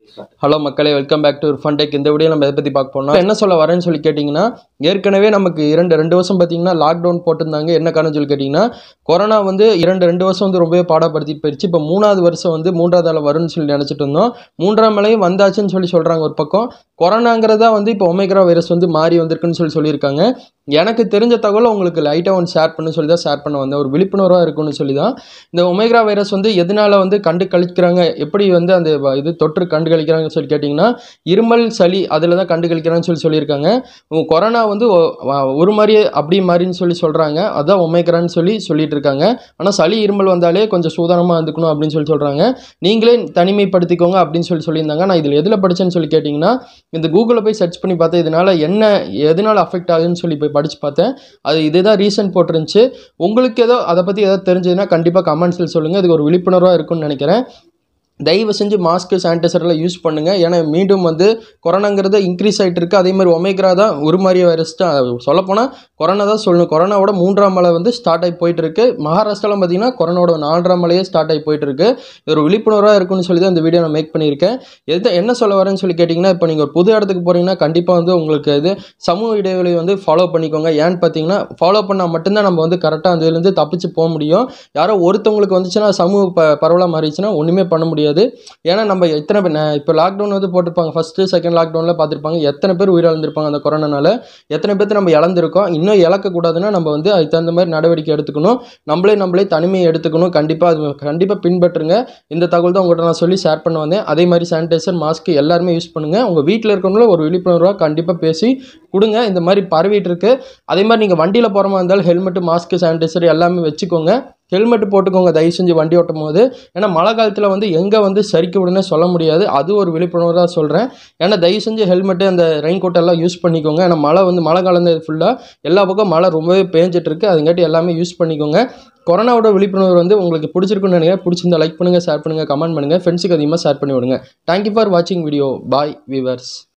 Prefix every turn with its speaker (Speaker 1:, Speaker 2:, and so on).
Speaker 1: hello மக்களே welcome back to Fun Tech இந்த video நம்ம எதை பற்றி பார்க்க போனோம் என்ன சொல்ல வரேன்னு சொல்லி கேட்டிங்கன்னா ஏற்கனவே நமக்கு இரண்டு ரெண்டு வருஷம் பார்த்தீங்கன்னா லாக்டவுன் போட்டிருந்தாங்க என்ன காரணம் சொல்லி கேட்டிங்கன்னா கொரோனா வந்து இரண்டு ரெண்டு வருஷம் வந்து ரொம்பவே பாடப்படுத்திட்டு போயிடுச்சு இப்போ மூணாவது வருஷம் வந்து மூன்றாவது அலை வரும்னு சொல்லி நினச்சிட்டு இருந்தோம் மூன்றாம் அலையும் வந்தாச்சுன்னு சொல்லி சொல்கிறாங்க ஒரு பக்கம் கொரோனாங்கிறதா வந்து இப்போ ஒமேக்ரா வைரஸ் வந்து மாறி வந்திருக்குன்னு சொல்லி சொல்லியிருக்காங்க எனக்கு தெரிஞ்ச தகவலை உங்களுக்கு லைட்டாக ஒன்று ஷேர் பண்ணு சொல்லி தான் ஷேர் பண்ண வந்தேன் ஒரு விழிப்புணர்வாக இருக்கும்னு சொல்லி தான் இந்த ஒமேக்ரா வைரஸ் வந்து எதனால வந்து கண்டு கழிக்கிறாங்க எப்படி வந்து அந்த வ- இது தொற்று கண்டு கழிக்கிறாங்கன்னு சொல்லி கேட்டிங்கன்னா இருமல் சளி அதில் தான் கண்டு கழிக்கிறாங்கன்னு சொல்லி சொல்லியிருக்காங்க உங்க கொரோனா வந்து ஒ- வ- ஒரு மாதிரியே அப்படி மாதிரின்னு சொல்லி சொல்கிறாங்க அதான் ஒமேக்ரான்னு சொல்லி சொல்லிட்டு இருக்காங்க ஆனால் சளி இருமல் வந்தாலே கொஞ்சம் சூதானமாக இருந்துக்கணும் அப்படின்னு சொல்லி சொல்கிறாங்க நீங்களே தனிமைப்படுத்திக்கோங்க அப்படின்னு சொல்லி சொல்லியிருந்தாங்க நான் இதில் எதில் படிச்சேன்னு சொல்லி கேட்டிங்கன்னா இந்த கூகுளில் போய் சர்ச் பண்ணி பார்த்தேன் இதனால் என்ன எதனால் அஃபெக்ட் ஆகுதுன்னு சொல்லி போய் படித்து பார்த்தேன் அது இதுதான் ரீசன் போட்டிருந்துச்சு உங்களுக்கு ஏதோ அதை பற்றி ஏதோ தெரிஞ்சதுன்னா கண்டிப்பாக கமெண்ட்ஸில் சொல்லுங்கள் இதுக்கு ஒரு விழிப்புணர்வாக இருக்கும்னு நினைக்கிறேன் தயவு செஞ்சு மாஸ்க்கு சானிடைசர்லாம் யூஸ் பண்ணுங்கள் ஏன்னா மீண்டும் வந்து கொரோனாங்கிறது இன்க்ரீஸ் ஆகிட்டு இருக்கு அதே மாதிரி ஒமேக்ரா தான் ஒரு மாதிரி வைரஸ் தான் சொல்லப்போனால் கொரோனா தான் சொல்லணும் கொரோனாவோட மூன்றாம் மலை வந்து ஸ்டார்ட் ஆகி போயிட்டு இருக்கு மகாராஷ்டிராவில் பார்த்தீங்கன்னா கொரோனாவோட நான்காம் மலையே ஸ்டார்ட் ஆகி போயிட்டு இருக்கு இது ஒரு விழிப்புணர்வாக இருக்கும்னு சொல்லி தான் இந்த வீடியோ நான் மேக் பண்ணியிருக்கேன் எது என்ன சொல்ல வரேன்னு சொல்லி கேட்டிங்கன்னா இப்போ நீங்கள் ஒரு புது இடத்துக்கு போகிறீங்கன்னா கண்டிப்பாக வந்து உங்களுக்கு இது சமூக இடைவெளி வந்து ஃபாலோ பண்ணிக்கோங்க ஏன்னு பார்த்தீங்கன்னா ஃபாலோ பண்ணால் மட்டும்தான் நம்ம வந்து கரெக்டாக அந்த இதுலேருந்து தப்பிச்சு போக முடியும் யாரோ ஒருத்தவங்களுக்கு வந்துச்சுன்னா சமூக ப பரவலாக மாறிடுச்சுன்னா ஒன்றுமே பண்ண முடியாது ஏன்னா நம்ம எத்தனை பேர் நான் இப்போ லாக்டவுன் வந்து போட்டிருப்பாங்க ஃபஸ்ட்டு செகண்ட் லாக்டவுனில் பார்த்துருப்பாங்க எத்தனை பேர் உயிரிழந்திருப்பாங்க அந்த கொரோனானால எத்தனை பேர்த்து நம்ம இழந்திருக்கோம் இன்னும் இழக்கக்கூடாதுன்னா நம்ம வந்து அதுக்கு தகுந்த மாதிரி நடவடிக்கை எடுத்துக்கணும் நம்மளே நம்மளே தனிமையை எடுத்துக்கணும் கண்டிப்பாக அது கண்டிப்பாக பின்பற்றுங்க இந்த தகவல் தான் உங்கள்கிட்ட நான் சொல்லி ஷேர் பண்ண வந்தேன் அதே மாதிரி சானிடைசர் மாஸ்க் எல்லாருமே யூஸ் பண்ணுங்கள் உங்கள் வீட்டில் இருக்கவங்களும் ஒரு விழிப்புணர்வாக கண்டிப்பாக பேசி கொடுங்க இந்த மாதிரி பரவிட்டு இருக்கு அதே மாதிரி நீங்கள் வண்டியில் போகிற மாதிரி இருந்தாலும் ஹெல்மெட்டு மாஸ்க்கு சானிடைசர் எல்லாமே வச்சுக்கோங்க ஹெல்மெட் போட்டுக்கோங்க தயவு செஞ்சு வண்டி ஓட்டும் போது ஏன்னா மழை காலத்தில் வந்து எங்கே வந்து சரிக்க விடுனே சொல்ல முடியாது அது ஒரு விழிப்புணர்வு தான் சொல்கிறேன் ஏன்னா தயவு செஞ்சு ஹெல்மெட்டு அந்த ரெயின் கோட் எல்லாம் யூஸ் பண்ணிக்கோங்க ஏன்னா மழை வந்து மழை காலம் ஃபுல்லாக எல்லா பக்கம் மழை ரொம்பவே பேஞ்சிட்டு இருக்கு அதுங்காட்டி எல்லாமே யூஸ் பண்ணிக்கோங்க கொரோனாவோட விழிப்புணர்வு வந்து உங்களுக்கு பிடிச்சிருக்குன்னு நினைக்கிறேன் பிடிச்சிருந்தா லைக் பண்ணுங்கள் ஷேர் பண்ணுங்கள் கமெண்ட் பண்ணுங்கள் ஃப்ரெண்ட்ஸுக்கு அதிகமாக ஷேர் பண்ணி விடுங்க தேங்க்யூ ஃபார் வாட்சிங் வீடியோ பாய் விவர்ஸ்